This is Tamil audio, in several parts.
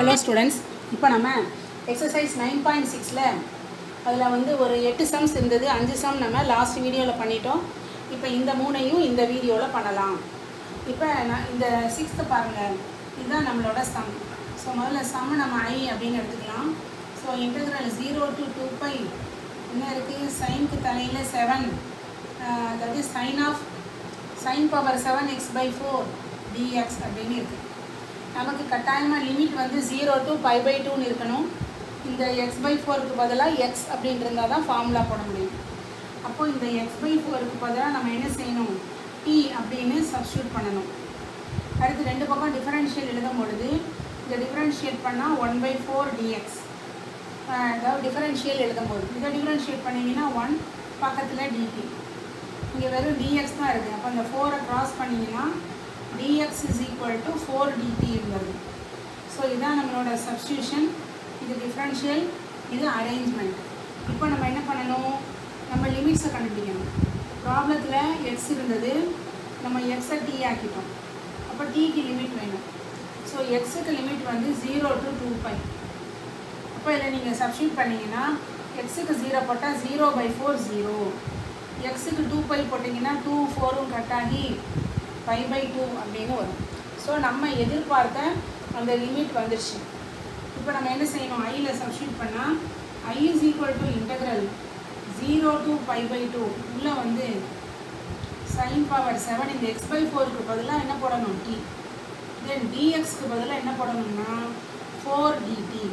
ஹலோ ஸ்டூடெண்ட்ஸ் இப்போ நம்ம எக்ஸசைஸ் நைன் பாயிண்ட் சிக்ஸில் அதில் வந்து ஒரு எட்டு சம்ஸ் இருந்தது அஞ்சு சம் நம்ம லாஸ்ட் வீடியோவில் பண்ணிட்டோம் இப்போ இந்த மூணையும் இந்த வீடியோவில் பண்ணலாம் இப்போ நான் இந்த சிக்ஸ்த்து பாருங்கள் இதுதான் நம்மளோட சம் ஸோ முதல்ல சம் நம்ம ஐ அப்படின்னு எடுத்துக்கலாம் so integral zero to two pi என்ன இருக்குது சைனுக்கு தலையில் செவன் அதாவது sine of sine power seven x by four dx அப்படின்னு இருக்குது நமக்கு கட்டாயமாக லிமிட் வந்து ஜீரோ டு பை பை டூன்னு இருக்கணும் இந்த எக்ஸ் பை ஃபோருக்கு பதிலாக எக்ஸ் அப்படின்னு இருந்தால் தான் ஃபார்முலா போட முடியும் அப்போ இந்த எக்ஸ் பை ஃபோருக்கு பதிலாக நம்ம என்ன செய்யணும் டி அப்படின்னு சப்ஸ்டியூட் பண்ணணும் அடுத்து ரெண்டு பக்கம் டிஃபரன்ஷியல் எழுதும் பொழுது இந்த டிஃபரன்ஷியேட் பண்ணால் ஒன் பை ஃபோர் டிஎக்ஸ் அதாவது டிஃபரன்ஷியல் எழுதும் போது இதை டிஃபரன்ஷியேட் பண்ணிங்கன்னா ஒன் பக்கத்தில் டிடி இங்கே வெறும் டிஎக்ஸ் தான் இருக்குது அப்போ அந்த ஃபோரை க்ராஸ் பண்ணிங்கன்னா dx is equal to 4 dt என்பது ஸோ இதுதான் நம்மளோட சப்ஸ்டியூஷன் இது டிஃப்ரென்ஷியல் இது அரேஞ்ச்மெண்ட் இப்போ நம்ம என்ன பண்ணணும் நம்ம லிமிட்ஸை கண்டுபிடிக்கணும் ப்ராப்ளத்தில் எக்ஸ் இருந்தது நம்ம எக்ஸை டி ஆக்கிட்டோம் அப்போ டீக்கு லிமிட் வேணும் ஸோ எக்ஸுக்கு லிமிட் வந்து ஜீரோ டு டூ பை அப்போ இதில் நீங்கள் சப்ஸ்டியூட் பண்ணிங்கன்னா எக்ஸுக்கு ஜீரோ போட்டால் ஜீரோ பை ஃபோர் ஜீரோ எக்ஸுக்கு டூ பை போட்டிங்கன்னா டூ ஃபோரும் கட் ஆகி ஃபைவ் பை டூ அப்படின்னு வரும் ஸோ நம்ம எதிர்பார்த்த அந்த லிமிட் வந்துருச்சு இப்போ நம்ம என்ன செய்யணும் ஐயில் சப்ஸ்டியூட் பண்ணால் I is equal to integral zero to five by two உள்ளே வந்து சைன் பவர் செவன் இந்த எக்ஸ் பை ஃபோருக்கு பதிலாக என்ன போடணும் டி தென் டிஎக்ஸ்க்கு பதிலாக என்ன போடணும்னா ஃபோர் டிடி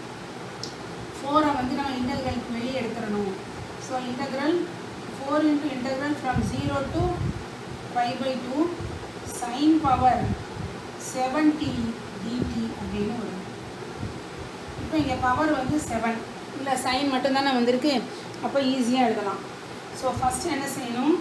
ஃபோரை வந்து நம்ம இன்டெக்ரலுக்கு வெளியே எடுத்துடணும் so integral four into integral from zero to five by two sine power seven t dt அப்படின்னு வரும் இப்போ இங்கே பவர் வந்து செவன் இல்லை சைன் மட்டும்தானே வந்திருக்கு அப்போ ஈஸியாக எழுதலாம் ஸோ ஃபஸ்ட்டு என்ன செய்யணும்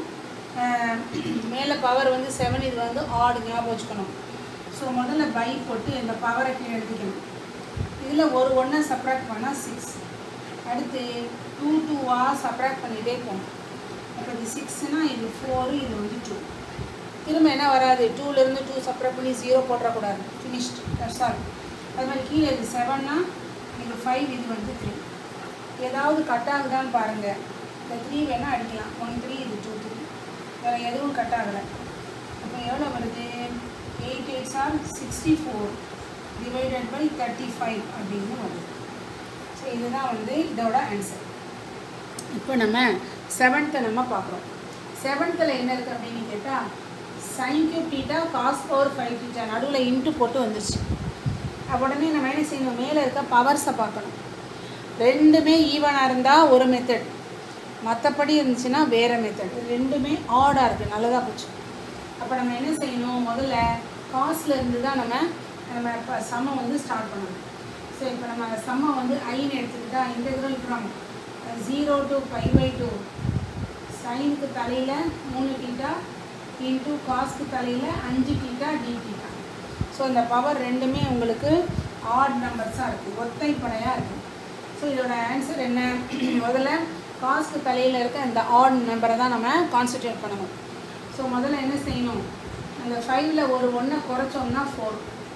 மேலே பவர் வந்து செவன் இது வந்து ஆடு ஞாபகம் வச்சுக்கணும் ஸோ முதல்ல பை போட்டு இந்த பவரை கீழே எழுதிக்கணும் இதில் ஒரு ஒன்றை சப்ராக்ட் பண்ணால் சிக்ஸ் அடுத்து டூ டூவாக சப்ராக்ட் பண்ணிகிட்டே போகணும் அப்போ இது சிக்ஸ்னால் இது ஃபோரு இது வந்து டூ திரும்ப என்ன வராது டூலேருந்து டூ செப்பரேட் பண்ணி ஜீரோ போட்டுறக்கூடாது ஃபினிஷ்ட் தட்ஸ் ஆல் அது மாதிரி கீழே இது செவன்னா இது ஃபைவ் இது வந்து த்ரீ ஏதாவது கட் ஆகுதான்னு பாருங்கள் இந்த த்ரீ வேணால் அடிக்கலாம் ஒன் த்ரீ இது டூ த்ரீ வேறு எதுவும் கட் ஆகலை அப்போ எவ்வளோ வருது eight eights are sixty four divided by thirty five அப்படின்னு வருது ஸோ இதுதான் வந்து இதோட ஆன்சர் இப்போ நம்ம செவன்த்தை நம்ம பார்க்குறோம் செவன்த்தில் என்ன இருக்குது அப்படின்னு கேட்டால் sine cube theta cos power five theta நடுவில் இன்ட்டு போட்டு வந்துருச்சு உடனே நம்ம என்ன செய்யணும் மேலே இருக்க பவர்ஸை பார்க்கணும் ரெண்டுமே ஈவனாக இருந்தால் ஒரு மெத்தட் மற்றபடி இருந்துச்சுன்னா வேறு மெத்தட் ரெண்டுமே ஆடாக இருக்குது நல்லதாக போச்சு அப்போ நம்ம என்ன செய்யணும் முதல்ல காசில் இருந்து தான் நம்ம நம்ம இப்போ சம்மை வந்து ஸ்டார்ட் பண்ணணும் ஸோ இப்போ நம்ம சம்மை வந்து ஐன்னு எடுத்துக்கிட்டா integral from zero to five by two சைனுக்கு தலையில் மூணு டீட்டா இன்ட்டு காஸ்க்கு தலையில் அஞ்சு டீட்டா டி டீட்டா ஸோ இந்த பவர் ரெண்டுமே உங்களுக்கு ஆட் நம்பர்ஸாக இருக்குது ஒத்தைப்படையாக இருக்குது ஸோ இதோட ஆன்சர் என்ன முதல்ல காஸ்க்கு தலையில் இருக்க இந்த ஆட் நம்பரை தான் நம்ம கான்சன்ட்ரேட் பண்ணணும் ஸோ முதல்ல என்ன செய்யணும் அந்த ஃபைவ்ல ஒரு ஒன்றை குறைச்சோம்னா ஃபோர்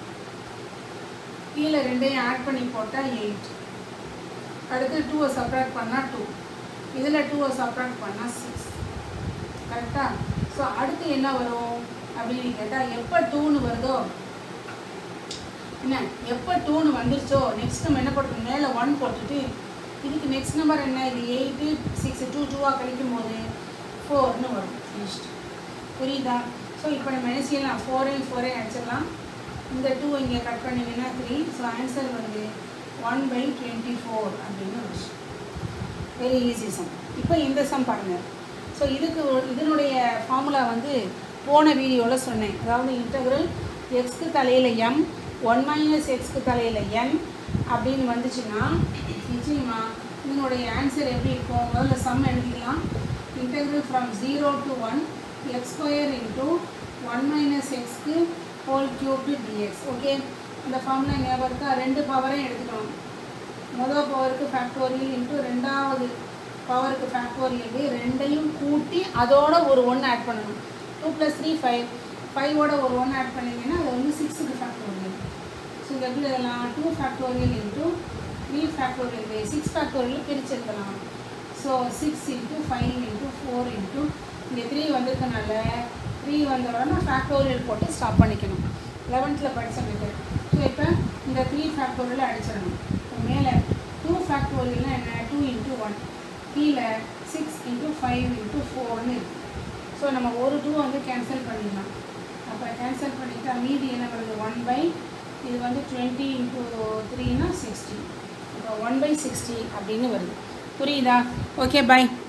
கீழே ரெண்டையும் ஆட் பண்ணி போட்டால் எயிட் அடுத்து டூவை சப்ராக்ட் பண்ணால் டூ இதில் டூவை சப்ராக்ட் பண்ணால் சிக்ஸ் கரெக்டாக ஸோ அடுத்து என்ன வரும் அப்படின்னு கேட்டால் எப்போ டூன்னு வருதோ என்ன எப்போ டூன்னு வந்துருச்சோ நெக்ஸ்ட் நம்ம என்ன போட்டுருக்கோம் மேலே ஒன் போட்டுட்டு இதுக்கு நெக்ஸ்ட் நம்பர் என்ன இது எயிட்டு சிக்ஸ் டூ டூவாக கழிக்கும் போது ஃபோர்னு வரும் நெக்ஸ்ட் புரியுதா ஸோ இப்போ நம்ம என்ன செய்யலாம் ஃபோரையும் ஃபோரையும் அடிச்சிடலாம் இந்த டூ இங்கே கட் பண்ணிங்கன்னா த்ரீ ஸோ ஆன்சர் வந்து ஒன் பை டுவெண்ட்டி ஃபோர் அப்படின்னு வச்சு வெரி ஈஸி சம் இப்போ இந்த சம் பாருங்கள் ஸோ இதுக்கு இதனுடைய ஃபார்முலா வந்து போன வீடியோவில் சொன்னேன் அதாவது இன்டகிரல் எக்ஸ்க்கு தலையில் எம் ஒன் மைனஸ் எக்ஸ்க்கு தலையில் என் அப்படின்னு வந்துச்சுன்னா நிச்சயமாக இதனுடைய ஆன்சர் எப்படி இருக்கும் முதல்ல சம் எழுதிக்கலாம் integral from zero to one x square into one minus எக்ஸ்க்கு ஹோல் கியூப் டிஎக்ஸ் ஓகே அந்த ஃபார்முலா ஞாபகம் இருக்கா ரெண்டு பவரையும் எடுத்துக்கணும் முதல் பவருக்கு ஃபேக்டோரியல் இன்ட்டு ரெண்டாவது பவருக்கு ஃபேக்டோரியல் ரெண்டையும் கூட்டி அதோட ஒரு ஒன்று ஆட் பண்ணணும் டூ ப்ளஸ் த்ரீ ஃபைவ் ஃபைவோட ஒரு ஒன்று ஆட் பண்ணிங்கன்னா அது வந்து சிக்ஸுக்கு ஃபேக்டோரியல் ஸோ இந்த எப்படி எழுதலாம் two factorial into three factorial by six factorial பிரிச்சிருக்கலாம் so six into five into four into இங்கே த்ரீ வந்திருக்கனால த்ரீ வந்த உடனே ஃபேக்டோரியல் போட்டு ஸ்டாப் பண்ணிக்கணும் லெவன்த்தில் படித்த மெத்தட் ஸோ இப்போ இந்த த்ரீ ஃபேக்டோரியல் அடிச்சிடணும் இப்போ மேலே டூ ஃபேக்டோரியல்னா என்ன டூ இன்ட்டு ஒன் கீழே சிக்ஸ் இன்ட்டு ஃபைவ் இன்ட்டு ஃபோர்னு இருக்குது ஸோ நம்ம ஒரு டூ வந்து கேன்சல் பண்ணிடலாம் அப்போ கேன்சல் பண்ணிட்டா மீதி என்ன வருது ஒன் பை இது வந்து டுவெண்ட்டி இன்ட்டு த்ரீனா சிக்ஸ்டி இப்போ ஒன் பை சிக்ஸ்டி அப்படின்னு வருது புரியுதா ஓகே பை